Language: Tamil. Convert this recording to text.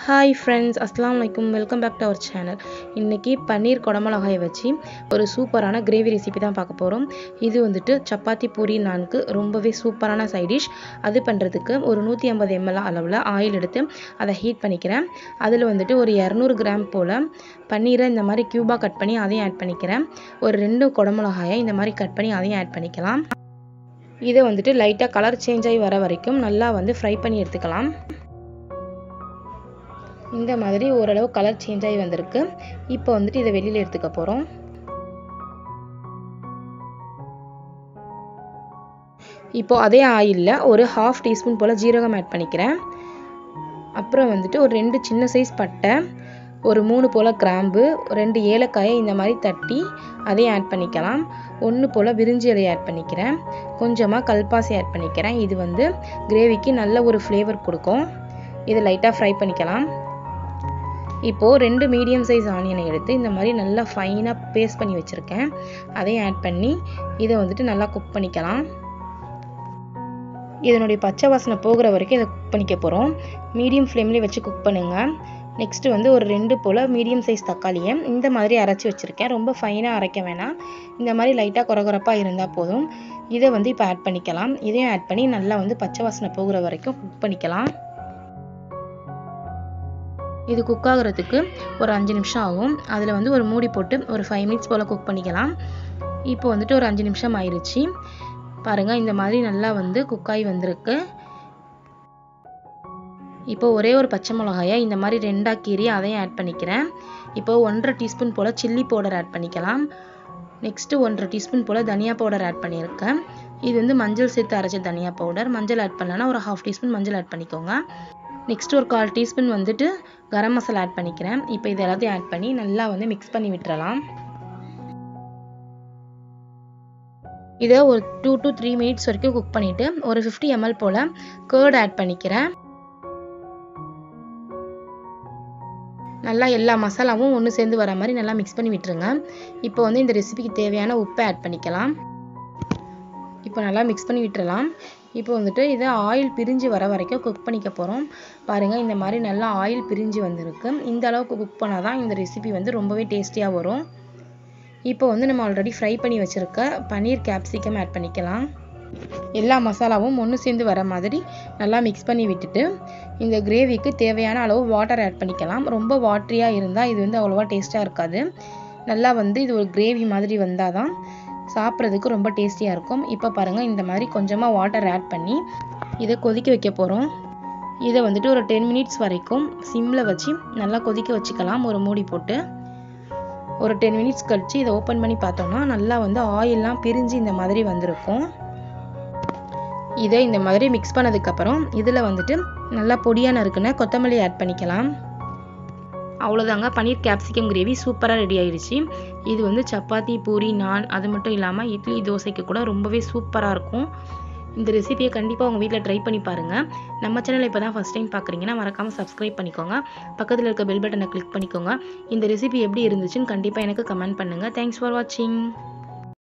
ஹாய் ஃப்ரெண்ட்ஸ் அஸ்லாம் வலைக்கும் welcome back to our channel இன்றைக்கி பன்னீர் குடமிளகாயை வச்சு ஒரு சூப்பரான கிரேவி ரெசிபி தான் பார்க்க போகிறோம் இது வந்துட்டு சப்பாத்தி பூரி நான்கு ரொம்பவே சூப்பரான சைட் டிஷ் அது பண்ணுறதுக்கு ஒரு நூற்றி ஐம்பது எம்எல் அளவில் ஆயில் எடுத்து அதை ஹீட் பண்ணிக்கிறேன் அதில் வந்துட்டு ஒரு இரநூறு கிராம் போல் பன்னீரை இந்த மாதிரி க்யூபாக கட் பண்ணி அதையும் ஆட் பண்ணிக்கிறேன் ஒரு ரெண்டு குடமிளகாயை இந்த மாதிரி கட் பண்ணி அதையும் ஆட் பண்ணிக்கலாம் இதை வந்துட்டு லைட்டாக கலர் சேஞ்ச் ஆகி வர வரைக்கும் நல்லா வந்து ஃப்ரை பண்ணி எடுத்துக்கலாம் இந்த மாதிரி ஓரளவு கலர் சேஞ்ச் ஆகி வந்திருக்கு இப்போ வந்துட்டு இதை வெளியில் எடுத்துக்க போகிறோம் இப்போ அதே ஆயிலில் ஒரு ஹாஃப் டீஸ்பூன் போல் ஜீரகம் ஆட் பண்ணிக்கிறேன் அப்புறம் வந்துட்டு ஒரு ரெண்டு சின்ன சைஸ் பட்டை ஒரு மூணு போல் கிராம்பு ரெண்டு ஏலக்காயை இந்த மாதிரி தட்டி அதையும் ஆட் பண்ணிக்கலாம் ஒன்று போல் விரிஞ்சி இலையை ஆட் பண்ணிக்கிறேன் கொஞ்சமாக கல்பாசி ஆட் பண்ணிக்கிறேன் இது வந்து கிரேவிக்கு நல்ல ஒரு ஃப்ளேவர் கொடுக்கும் இதை லைட்டாக ஃப்ரை பண்ணிக்கலாம் இப்போது ரெண்டு மீடியம் சைஸ் ஆனியனை எடுத்து இந்த மாதிரி நல்லா ஃபைனாக பேஸ்ட் பண்ணி வச்சுருக்கேன் அதையும் ஆட் பண்ணி இதை வந்துட்டு நல்லா குக் பண்ணிக்கலாம் இதனுடைய பச்சை வாசனை போகிற வரைக்கும் இதை குக் பண்ணிக்க போகிறோம் மீடியம் ஃப்ளேம்லேயே வச்சு குக் பண்ணுங்கள் நெக்ஸ்ட்டு வந்து ஒரு ரெண்டு போல் மீடியம் சைஸ் தக்காளியை இந்த மாதிரி அரைச்சி வச்சுருக்கேன் ரொம்ப ஃபைனாக அரைக்க வேணாம் இந்த மாதிரி லைட்டாக குறகுறப்பாக இருந்தால் போதும் இதை வந்து இப்போ ஆட் பண்ணிக்கலாம் இதையும் ஆட் பண்ணி நல்லா வந்து பச்சை வாசனை போகிற வரைக்கும் குக் பண்ணிக்கலாம் இது குக் ஆகிறதுக்கு ஒரு அஞ்சு நிமிஷம் ஆகும் அதில் வந்து ஒரு மூடி போட்டு ஒரு ஃபைவ் மினிட்ஸ் போல் குக் பண்ணிக்கலாம் இப்போ வந்துட்டு ஒரு அஞ்சு நிமிஷம் ஆயிடுச்சு பாருங்கள் இந்த மாதிரி நல்லா வந்து குக்காகி வந்திருக்கு இப்போ ஒரே ஒரு பச்சை மிளகாயை இந்த மாதிரி ரெண்டாக கீறி அதையும் ஆட் பண்ணிக்கிறேன் இப்போ ஒன்றரை டீஸ்பூன் போல் சில்லி பவுடர் ஆட் பண்ணிக்கலாம் நெக்ஸ்ட்டு ஒன்றரை டீஸ்பூன் போல் தனியா பவுடர் ஆட் பண்ணியிருக்கேன் இது வந்து மஞ்சள் சேர்த்து அரைச்ச தனியா பவுடர் மஞ்சள் ஆட் பண்ணலன்னா ஒரு ஹாஃப் டீஸ்பூன் மஞ்சள் ஆட் பண்ணிக்கோங்க நெக்ஸ்ட் ஒரு கால் டீஸ்பூன் வந்துட்டு கரம் மசாலா ஆட் பண்ணிக்கிறேன் இப்போ இது எல்லாத்தையும் ஆட் பண்ணி நல்லா வந்து மிக்ஸ் பண்ணி விட்டுறலாம் இதை ஒரு டூ டு த்ரீ மினிட்ஸ் வரைக்கும் குக் பண்ணிவிட்டு ஒரு ஃபிஃப்டி எம்எல் போல் கேர்ட் ஆட் பண்ணிக்கிறேன் நல்லா எல்லா மசாலாவும் ஒன்று சேர்ந்து வர மாதிரி நல்லா மிக்ஸ் பண்ணி விட்டுருங்க இப்போ வந்து இந்த ரெசிபிக்கு தேவையான உப்பை ஆட் பண்ணிக்கலாம் இப்போ நல்லா மிக்ஸ் பண்ணி விட்டுறலாம் இப்போ வந்துட்டு இதை ஆயில் பிரிஞ்சு வர வரைக்கும் குக் பண்ணிக்க போகிறோம் பாருங்கள் இந்த மாதிரி நல்லா ஆயில் பிரிஞ்சு வந்திருக்கு இந்த அளவுக்கு குக் பண்ணால் தான் இந்த ரெசிபி வந்து ரொம்பவே டேஸ்டியாக வரும் இப்போ வந்து நம்ம ஆல்ரெடி ஃப்ரை பண்ணி வச்சுருக்க பன்னீர் கேப்சிகம் ஆட் பண்ணிக்கலாம் எல்லா மசாலாவும் ஒன்று சேர்ந்து வர மாதிரி நல்லா மிக்ஸ் பண்ணி விட்டுட்டு இந்த கிரேவிக்கு தேவையான அளவு வாட்டர் ஆட் பண்ணிக்கலாம் ரொம்ப வாட்ரியாக இருந்தால் இது வந்து அவ்வளோவா டேஸ்ட்டாக இருக்காது நல்லா வந்து இது ஒரு கிரேவி மாதிரி வந்தால் தான் சாப்பிட்றதுக்கு ரொம்ப டேஸ்டியாக இருக்கும் இப்போ பாருங்கள் இந்த மாதிரி கொஞ்சமாக வாட்டர் ஆட் பண்ணி இதை கொதிக்க வைக்க போகிறோம் இதை வந்துட்டு ஒரு டென் மினிட்ஸ் வரைக்கும் சிம்மில் வச்சு நல்லா கொதிக்க வச்சுக்கலாம் ஒரு மூடி போட்டு ஒரு டென் மினிட்ஸ் கழித்து இதை ஓப்பன் பண்ணி பார்த்தோம்னா நல்லா வந்து ஆயிலெலாம் பிரிஞ்சு இந்த மாதிரி வந்திருக்கும் இதை இந்த மாதிரி மிக்ஸ் பண்ணதுக்கப்புறம் இதில் வந்துட்டு நல்லா பொடியாக நறுக்குன கொத்தமல்லி ஆட் பண்ணிக்கலாம் அவ்வளோதாங்க பன்னீர் கேப்சிகம் கிரேவி சூப்பராக ரெடி ஆயிடுச்சு இது வந்து சப்பாத்தி பூரி நான் அது மட்டும் இல்லாமல் இட்லி தோசைக்கு கூட ரொம்பவே சூப்பராக இருக்கும் இந்த ரெசிபியை கண்டிப்பாக உங்கள் வீட்டில் ட்ரை பண்ணி பாருங்கள் நம்ம சேனலை இப்போ தான் ஃபஸ்ட் டைம் பார்க்குறீங்கன்னா மறக்காமல் சப்ஸ்கிரைப் பண்ணிக்கோங்க பக்கத்தில் இருக்க பெல் பட்டனை கிளிக் பண்ணிக்கோங்க இந்த ரெசிபி எப்படி இருந்துச்சுன்னு கண்டிப்பாக எனக்கு கமெண்ட் பண்ணுங்கள் தேங்க்ஸ் ஃபார் வாட்சிங்